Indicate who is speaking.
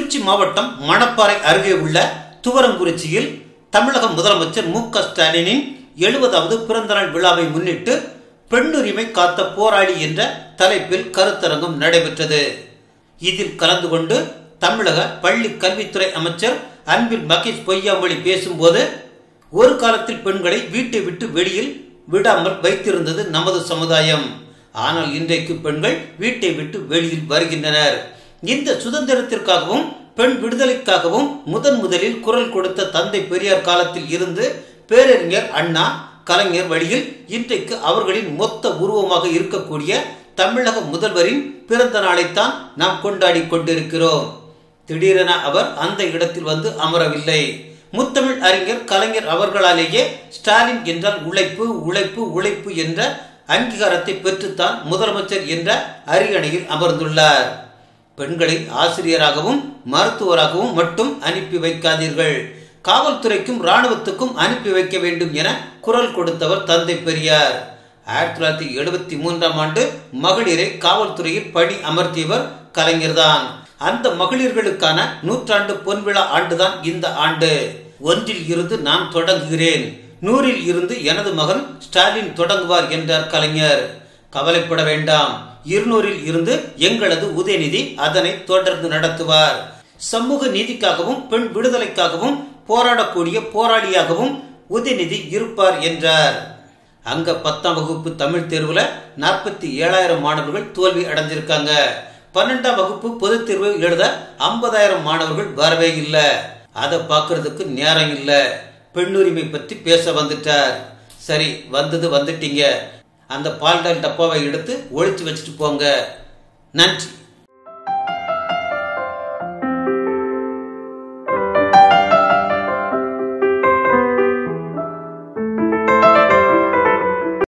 Speaker 1: திருச்சி மாவட்டம் மணப்பாறை அருகே உள்ள துவரங்குறிச்சியில் தமிழக முதலமைச்சர் மு க ஸ்டாலினின் எழுபதாவது பிறந்தநாள் விழாவை முன்னிட்டு பெண்ணுரிமை காத்த போராளி என்ற தலைப்பில் கருத்தரங்கம் நடைபெற்றது இதில் கலந்து கொண்டு தமிழக பள்ளி கல்வித்துறை அமைச்சர் அன்பில் மகேஷ் பொய்யாமொழி பேசும்போது ஒரு காலத்தில் பெண்களை வீட்டை விட்டு வெளியில் விடாமல் வைத்திருந்தது நமது சமுதாயம் ஆனால் இன்றைக்கு பெண்கள் வீட்டை விட்டு வெளியில் வருகின்றனர் இந்த சுதந்திரத்திற்காகவும் பெண் விடுதலைக்காகவும் முதன் முதலில் குரல் கொடுத்த தந்தை பெரியார் காலத்தில் இருந்து பேரறிஞர் அண்ணா கலைஞர் வழியில் இன்றைக்கு அவர்களின் மொத்த உருவமாக இருக்கக்கூடிய தமிழக முதல்வரின் பிறந்த நாளைத்தான் நாம் கொண்டாடி கொண்டிருக்கிறோம் திடீரென அவர் அந்த இடத்தில் வந்து அமரவில்லை முத்தமிழ் அறிஞர் கலைஞர் அவர்களாலேயே ஸ்டாலின் என்றால் உழைப்பு உழைப்பு உழைப்பு என்ற அங்கீகாரத்தை பெற்றுத்தான் முதலமைச்சர் என்ற அரியணையில் அமர்ந்துள்ளார் பெண்களை ஆசிரியராகவும் மருத்துவராகவும் மட்டும் அனுப்பி வைக்காதீர்கள் காவல்துறைக்கும் ராணுவத்துக்கும் அனுப்பி வைக்க வேண்டும் என குரல் கொடுத்தவர் தந்தை பெரியார் ஆயிரத்தி தொள்ளாயிரத்தி எழுபத்தி மூன்றாம் ஆண்டு மகளிரை காவல்துறையில் பணி அமர்த்தியவர் கலைஞர்தான் அந்த மகளிர்களுக்கான நூற்றாண்டு பொன்விழா ஆண்டுதான் இந்த ஆண்டு ஒன்றில் இருந்து நான் தொடங்குகிறேன் நூறில் இருந்து எனது மகன் ஸ்டாலின் தொடங்குவார் என்றார் கலைஞர் கவலைப்பட வேண்டாம் இருநூறில் இருந்து எங்களது உதயநிதி அதனை தொடர்ந்து நடத்துவார் சமூக நீதிக்காகவும் பெண் விடுதலைக்காகவும் போராடக்கூடிய போராளியாகவும் உதயநிதி இருப்பார் என்றார் அங்க பத்தாம் வகுப்பு தமிழ் தேர்வுல நாற்பத்தி ஏழாயிரம் மாணவர்கள் தோல்வி அடைஞ்சிருக்காங்க பன்னெண்டாம் வகுப்பு பொதுத் தேர்வு எழுத ஐம்பதாயிரம் மாணவர்கள் வரவே இல்லை அதை பார்க்கறதுக்கு நேரம் இல்லை பெண்ணுரிமை பத்தி பேச வந்துட்டார் சரி வந்தது வந்துட்டீங்க அந்த பால்டால் டப்பாவை எடுத்து ஒழிச்சு வச்சுட்டு போங்க நன்றி